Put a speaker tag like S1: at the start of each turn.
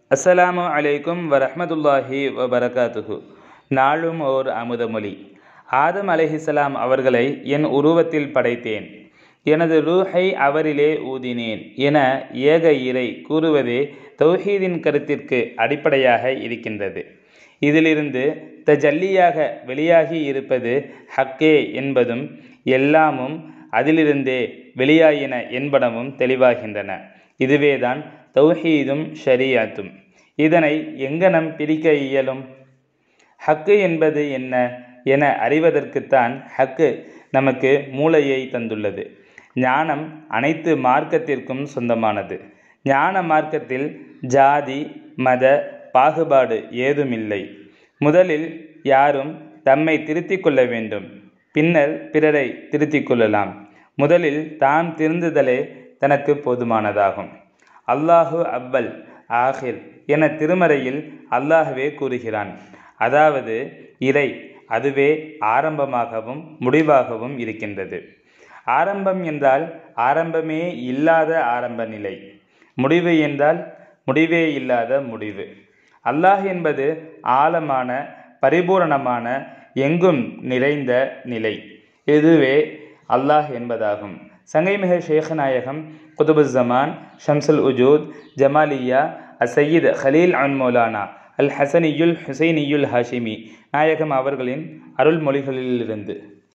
S1: அஸ்ஸலாமு அலைக்கும் வரஹ்மத்துல்லாஹி வபரகாத்துஹு நாளும் ஓர் அமுதமொழி ஆதம் அலைஹிஸ்ஸலாம் அவர்களை என் உருவத்தில் படைத்தேன் எனது ரூஹை அவரிலே ஊதினேன் என ஏக இறை கூறுவதே தௌஹீதின் கருத்திற்கு அடிப்படையாக இருக்கின்றது இதிலிருந்து தஜல்லியாக வெளியாகி இருப்பது ஹக்கே என்பதும் எல்லாமும் அதிலிருந்தே வெளியாயின என்பனவும் தெளிவாகின்றன இதுவேதான் தௌஹீதும் ஷரியாத்தும் இதனை எங்கனம் பிரிக்க இயலும் ஹக்கு என்பது என்ன என அறிவதற்குத்தான் ஹக்கு நமக்கு மூளையை தந்துள்ளது ஞானம் அனைத்து மார்க்கத்திற்கும் சொந்தமானது ஞான மார்க்கத்தில் ஜாதி மத பாகுபாடு ஏதுமில்லை முதலில் யாரும் தம்மை திருத்திக் கொள்ள வேண்டும் பின்னர் பிறரை திருத்திக் கொள்ளலாம் முதலில் தாம் திருந்துதலே தனக்கு போதுமானதாகும் அல்லாஹு அவ்வல் ஆஹிர் என திருமறையில் அல்லாஹுவே கூறுகிறான் அதாவது இறை அதுவே ஆரம்பமாகவும் முடிவாகவும் இருக்கின்றது ஆரம்பம் என்றால் ஆரம்பமே இல்லாத ஆரம்ப நிலை முடிவு என்றால் முடிவே இல்லாத முடிவு அல்லாஹ் என்பது ஆழமான பரிபூரணமான எங்கும் நிறைந்த நிலை இதுவே அல்லாஹ் என்பதாகும் சங்கைமிக ஷேഖநாயகம் குதுபுஸ்ஸமான் ஷம்சுல் உஜூத் ஜமாலியா அசையீத் ஹலீல் அன் மௌலானா அல் ஹசனியுல் ஹுசைனியுல் ஹாஷிமி நாயகம் அவர்களின் அருள்மொழிகளிலிருந்து